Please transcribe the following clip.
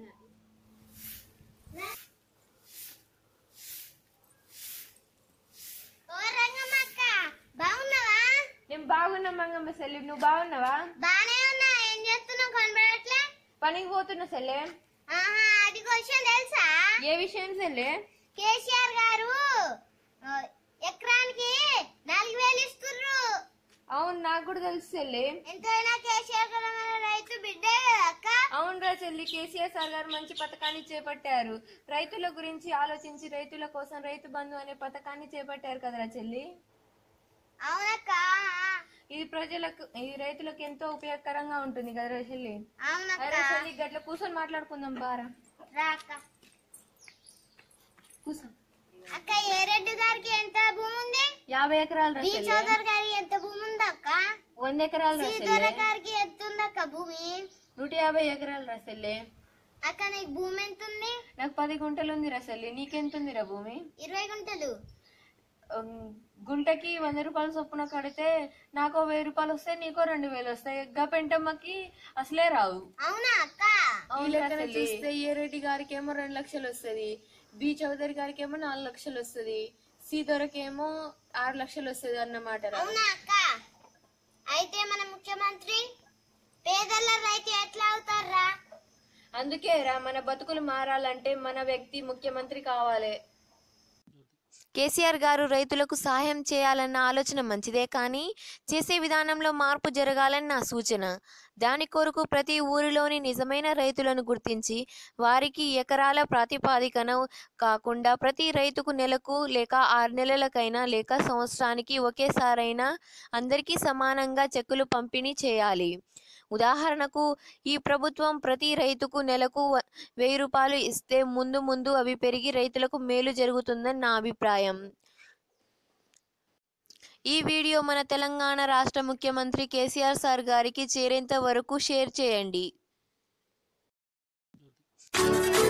ఓ రంగమ్మక్క బాగున్నావా నేను బాగున్నా మంగమ్మ సెల్లి నువ్వు బాగున్నావా బానే ఉన్నా ఏం చేస్తున్నావు కనబడట్లే పనికి పోతున్నా సెల్లే ఆహా అది క్వశ్చన్ తెలుసా ఏ విషయం సెల్లే కేసీఆర్ గారు ఆ, ఎకరానికి నాలుగు వేలు ఇస్తుర్రు అవును నాకు కూడా తెలుసు సెల్లి ఎంతైనా కేసీఆర్ గారు మన రైతు బిడ్డే కదా అక్క అవునురా చెల్లి కేసీఆర్ సార్ గారు మంచి పథకాన్ని చేపట్టారు రైతుల గురించి ఆలోచించి రైతుల కోసం రైతు బంధు అనే పథకాన్ని చేపట్టారు కదరా చెల్లి అవునక్క ఇది ప్రజలకు ఈ రైతులకు ఎంతో ఉపయోగకరంగా ఉంటుంది కదరా చెల్లి అవునక్క అరే చెల్లి గట్ల కూర్చొని మాట్లాడుకుందాం బారా రా అక్క కూర్చో అక్క ఏ రెడ్డి గారికి ఎంత భూమి ఉంది యాభై ఎకరాలు రా బి చెల్లి చౌదరి గారికి ఎంత భూమి ఉంది అక్క వంద ఎకరాలు రా శ్రీధర చెల్లి గారికి ఎంత ఉంది అక్క భూమి నూట యాభై ఎకరాలు రా చెల్లి అక్క నీకు భూమి ఎంత ఉంది నాకు పది గుంటలు ఉంది రా చెల్లి నీకెంత ఉంది రా భూమి ఇరవై గుంటలు ఉమ్, గుంటకి వంద రూపాయలు చొప్పున కడితే నాకో వెయ్యి రూపాయలు వస్తాయి నీకో రెండు వేలు వస్తాయి గా పెంటమ్మకి అసలే రావు అవునా అక్క ఈ లెక్కన చూస్తే ఏ రెడ్డి గారికి ఏమో రెండు లక్షలు వస్తది బి చౌదరి గారికి ఏమో నాలుగు లక్షలు వస్తది సి దొరకేమో ఆరు లక్షలు వస్తది అన్నమాట రా అవునా అక్క అయితే మన ముఖ్యమంత్రి పేదల రైతు ఎట్లా అవుతారా అందుకే రా మన బతుకులు మారాలంటే మన వ్యక్తి ముఖ్యమంత్రి కావాలి కేసీఆర్ గారు రైతులకు సహాయం చేయాలన్న ఆలోచన మంచిదే కానీ చేసే విధానంలో మార్పు జరగాలని నా సూచన దాని కొరకు ప్రతి ఊరిలోని నిజమైన రైతులను గుర్తించి వారికి ఎకరాల ప్రాతిపాదికన కాకుండా ప్రతి రైతుకు నెలకు లేక ఆరు నెలలకైనా లేక సంవత్సరానికి ఒకేసారైనా అందరికీ సమానంగా చెక్కులు పంపిణీ చేయాలి ఉదాహరణకు ఈ ప్రభుత్వం ప్రతి రైతుకు నెలకు వ- వెయ్యి రూపాయలు ఇస్తే ముందు ముందు అవి పెరిగి రైతులకు మేలు జరుగుతుందని నా అభిప్రాయం ఈ వీడియో మన తెలంగాణ రాష్ట్ర ముఖ్యమంత్రి కేసీఆర్ సార్ గారికి చేరేంత వరకు షేర్ చేయండి